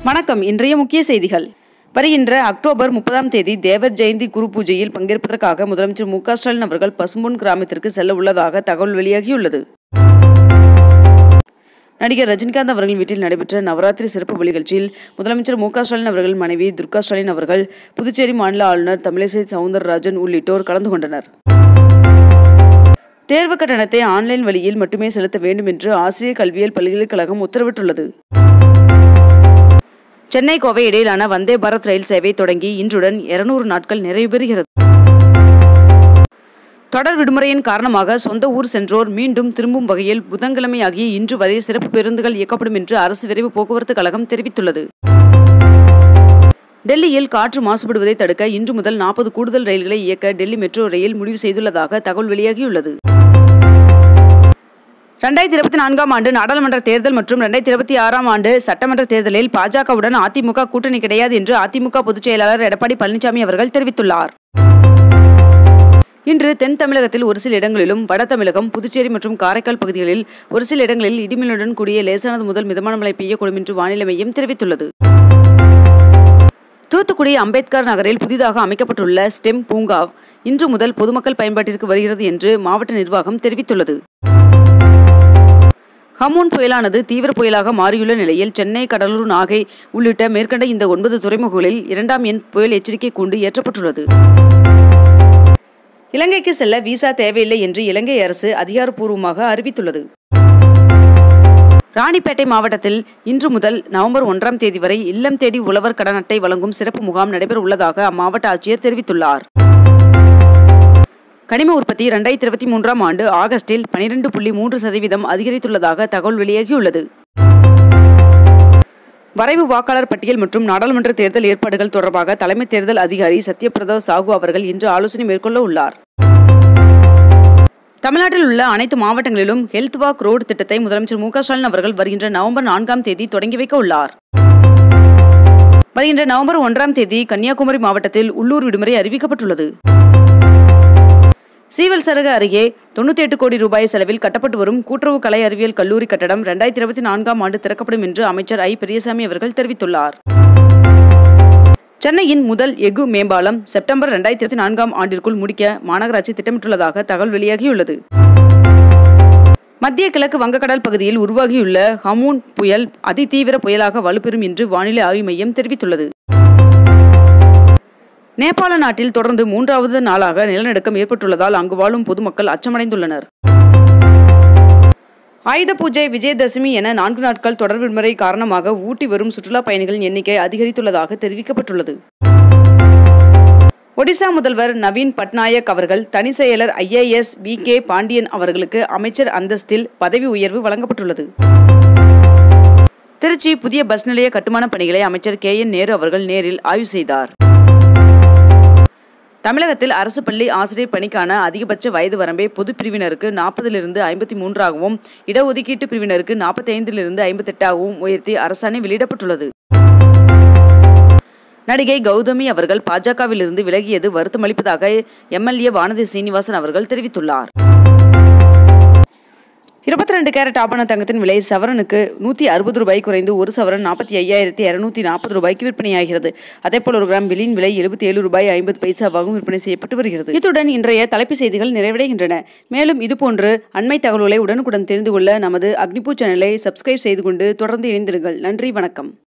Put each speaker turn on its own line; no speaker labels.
வணக்கம் இன்றைய முக்கிய செய்திகள் வருகின்ற அக்டோபர் முப்பதாம் தேதி தேவர் ஜெயந்தி குரு பூஜையில் பங்கேற்பதற்காக முதலமைச்சர் மு க ஸ்டாலின் அவர்கள் பசும்பொன் கிராமத்திற்கு செல்ல உள்ளதாக தகவல் வெளியாகியுள்ளது நடிகர் ரஜினிகாந்த் அவர்கள் வீட்டில் நடைபெற்ற நவராத்திரி சிறப்பு நிகழ்ச்சியில் முதலமைச்சர் மு க ஸ்டாலின் அவர்கள் மனைவி துர்கா ஸ்டாலின் அவர்கள் புதுச்சேரி மாநில ஆளுநர் தமிழிசை சவுந்தரராஜன் உள்ளிட்டோர் கலந்து கொண்டனர் தேர்வு கட்டணத்தை ஆன்லைன் வழியில் மட்டுமே செலுத்த வேண்டும் என்று ஆசிரியர் கல்வியியல் பல்கலைக்கழகம் உத்தரவிட்டுள்ளது சென்னை கோவை இடையிலான வந்தே பாரத் ரயில் சேவை தொடங்கி இன்றுடன் இருநூறு நாட்கள் நிறைவு பெறுகிறது தொடர் விடுமுறையின் காரணமாக சொந்த ஊர் சென்றோர் மீண்டும் திரும்பும் வகையில் புதன்கிழமை ஆகிய இன்று வரை சிறப்பு பேருந்துகள் இயக்கப்படும் என்று அரசு விரைவு போக்குவரத்து கழகம் தெரிவித்துள்ளது டெல்லியில் காற்று மாசுபடுவதை தடுக்க இன்று முதல் நாற்பது கூடுதல் ரயில்களை இயக்க டெல்லி மெட்ரோ ரயில் முடிவு செய்துள்ளதாக தகவல் வெளியாகியுள்ளது ரெண்டாயிரத்தி இருபத்தி நான்காம் ஆண்டு நாடாளுமன்ற தேர்தல் மற்றும் ரெண்டாயிரத்தி இருபத்தி ஆறாம் ஆண்டு சட்டமன்ற தேர்தலில் பாஜகவுடன் அதிமுக கூட்டணி கிடையாது என்று அதிமுக பொதுச் செயலாளர் எடப்பாடி பழனிசாமி அவர்கள் தெரிவித்துள்ளார் இன்று தென் தமிழகத்தில் ஒரு சில இடங்களிலும் வட தமிழகம் புதுச்சேரி மற்றும் காரைக்கால் பகுதிகளில் ஒரு சில இடங்களில் இடிமின்னுடன் கூடிய லேசானது முதல் மிதமான மழை பெய்யக்கூடும் என்று வானிலை மையம் தெரிவித்துள்ளது தூத்துக்குடி அம்பேத்கர் நகரில் புதிதாக அமைக்கப்பட்டுள்ள ஸ்டெம் பூங்கா இன்று முதல் பொதுமக்கள் பயன்பாட்டிற்கு வருகிறது என்று மாவட்ட நிர்வாகம் தெரிவித்துள்ளது ஹமூன் புயலானது தீவிர புயலாக மாறியுள்ள நிலையில் சென்னை கடலூர் நாகை உள்ளிட்ட மேற்கண்ட இந்த ஒன்பது துறைமுகங்களில் இரண்டாம் எண் புயல் எச்சரிக்கை கூண்டு ஏற்றப்பட்டுள்ளது இலங்கைக்கு செல்ல விசா தேவையில்லை என்று இலங்கை அரசு அதிகாரப்பூர்வமாக அறிவித்துள்ளது ராணிப்பேட்டை மாவட்டத்தில் இன்று முதல் நவம்பர் ஒன்றாம் தேதி வரை இல்லம் தேடி உழவர் கடன் அட்டை வழங்கும் சிறப்பு முகாம் நடைபெற உள்ளதாக அம்மாவட்ட ஆட்சியர் தெரிவித்துள்ளார் கனிம உற்பத்தி இரண்டாயிரத்தி இருபத்தி மூன்றாம் ஆண்டு ஆகஸ்டில் பனிரெண்டு புள்ளி மூன்று சதவீதம் அதிகரித்துள்ளதாக தகவல் வெளியாகியுள்ளது வரைவு வாக்காளர் பட்டியல் மற்றும் நாடாளுமன்ற தேர்தல் ஏற்பாடுகள் தொடர்பாக தலைமை தேர்தல் அதிகாரி சத்யபிரதா சாகு அவர்கள் இன்று ஆலோசனை மேற்கொள்ள உள்ளார் தமிழ்நாட்டில் உள்ள அனைத்து மாவட்டங்களிலும் ஹெல்த் வாக் ரோடு திட்டத்தை முதலமைச்சர் மு க ஸ்டாலின் அவர்கள் வருகின்ற நவம்பர் நான்காம் தேதி தொடங்கி வைக்க உள்ளார் வருகின்ற நவம்பர் ஒன்றாம் தேதி கன்னியாகுமரி மாவட்டத்தில் உள்ளூர் விடுமுறை அறிவிக்கப்பட்டுள்ளது சீவல் சரகு அருகே தொண்ணூத்தி எட்டு கோடி ரூபாய் செலவில் கட்டப்பட்டு வரும் கூட்டுறவு கலை அறிவியல் கல்லூரி கட்டடம் ரெண்டாயிரத்தி இருபத்தி நான்காம் ஆண்டு திறக்கப்படும் என்று அமைச்சர் ஐ பெரியசாமி அவர்கள் தெரிவித்துள்ளார் சென்னையின் முதல் எஃகு மேம்பாலம் செப்டம்பர் ரெண்டாயிரத்தி இருபத்தி நான்காம் ஆண்டிற்குள் முடிக்க மாநகராட்சி திட்டமிட்டுள்ளதாக தகவல் வெளியாகியுள்ளது மத்திய கிழக்கு வங்கக்கடல் பகுதியில் உருவாகியுள்ள ஹமூன் புயல் அதிதீவிர புயலாக வலுப்பெறும் என்று வானிலை ஆய்வு மையம் தெரிவித்துள்ளது நேபாள நாட்டில் தொடர்ந்து மூன்றாவது நாளாக நிலநடுக்கம் ஏற்பட்டுள்ளதால் அங்கு வாழும் பொதுமக்கள் அச்சமடைந்துள்ளனர் ஆயுத பூஜை விஜயதசமி என நான்கு நாட்கள் தொடர் விடுமுறை காரணமாக ஊட்டி வரும் சுற்றுலா பயணிகளின் எண்ணிக்கை அதிகரித்துள்ளதாக தெரிவிக்கப்பட்டுள்ளது ஒடிசா முதல்வர் நவீன் பட்நாயக் அவர்கள் தனி செயலர் ஐஏஎஸ் வி கே பாண்டியன் அவர்களுக்கு அமைச்சர் அந்தஸ்தில் பதவி உயர்வு வழங்கப்பட்டுள்ளது திருச்சி புதிய பஸ் நிலைய கட்டுமான பணிகளை அமைச்சர் கே என் நேரு அவர்கள் நேரில் ஆய்வு செய்தார் தமிழகத்தில் அரசு பள்ளி ஆசிரியர் பணிக்கான அதிகபட்ச வயது வரம்பை பொது பிரிவினருக்கு நாற்பதிலிருந்து ஐம்பத்தி மூன்றாகவும் இடஒதுக்கீட்டு பிரிவினருக்கு நாற்பத்தி ஐந்திலிருந்து ஐம்பத்தெட்டாகவும் உயர்த்தி அரசாணை வெளியிடப்பட்டுள்ளது நடிகை கௌதமி அவர்கள் பாஜகவிலிருந்து விலகியது வருத்தமளிப்பதாக எம்எல்ஏ வானதி சீனிவாசன் அவர்கள் தெரிவித்துள்ளார் இருபத்தி ரெண்டு கேரட் ஆபண தங்கத்தின் விலை சவரனுக்கு நூற்றி அறுபது ரூபாய் குறைந்து ஒரு சவரன் நாற்பத்தி ஐயாயிரத்தி இரநூத்தி நாற்பது ரூபாய்க்கு விற்பனையாகிறது அதேபோல் ஒரு கிராம் வெளியின் விலை எழுபத்தி ஏழு ரூபாய் ஐம்பது பைசாவாகவும் விற்பனை செய்யப்பட்டு வருகிறது இத்துடன் இன்றைய தலைப்பு செய்திகள் நிறைவடைகின்றன மேலும் இதுபோன்று அண்மை தகவல்களை உடனுக்குடன் தெரிந்து கொள்ள நமது அக்னிபூ சேனலை சப்ஸ்கிரைப் செய்து கொண்டு தொடர்ந்து இணைந்திருங்கள் நன்றி வணக்கம்